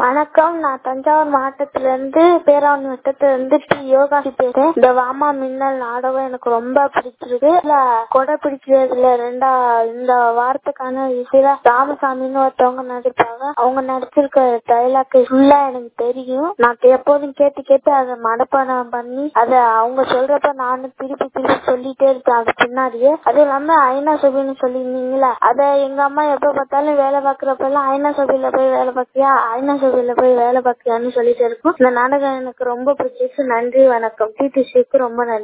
வணக்கம் நான் தஞ்சாவூர் மாவட்டத்துல இருந்து பேராவூர் வட்டத்துல இருந்து டி யோகாசி பேசுறேன் இந்த வாமா மின்னல் நாடகம் எனக்கு ரொம்ப பிடிச்சிருக்கு இதுல கொடை பிடிக்கிறதுல ரெண்டா இந்த வாரத்துக்கான இசையில ராமசாமின்னு ஒருத்தவங்க நடிப்பாங்க அவங்க நடிச்சிருக்க டைலாக் ஃபுல்லா எனக்கு தெரியும் நான் எப்போதும் கேட்டு கேட்டு அதை மனப்பாடம் பண்ணி அதை அவங்க சொல்றப்ப நானும் திருப்பி திருப்பி சொல்லிட்டே இருப்பேன் அது பின்னாடியே அதுவும் இல்லாம ஐநா சபைன்னு சொல்லியிருந்தீங்களா அதை எங்க அம்மா எப்ப பார்த்தாலும் வேலை பாக்குறப்ப எல்லாம் ஐநா சபையில போய் வேலை பார்க்கியா ஐநா சபையில போய் வேலை பார்க்கியான்னு சொல்லிட்டு இருக்கும் இந்த நாடகம் எனக்கு ரொம்ப பிடிச்சிருக்கு நன்றி வணக்கம் டி டி ரொம்ப நன்றி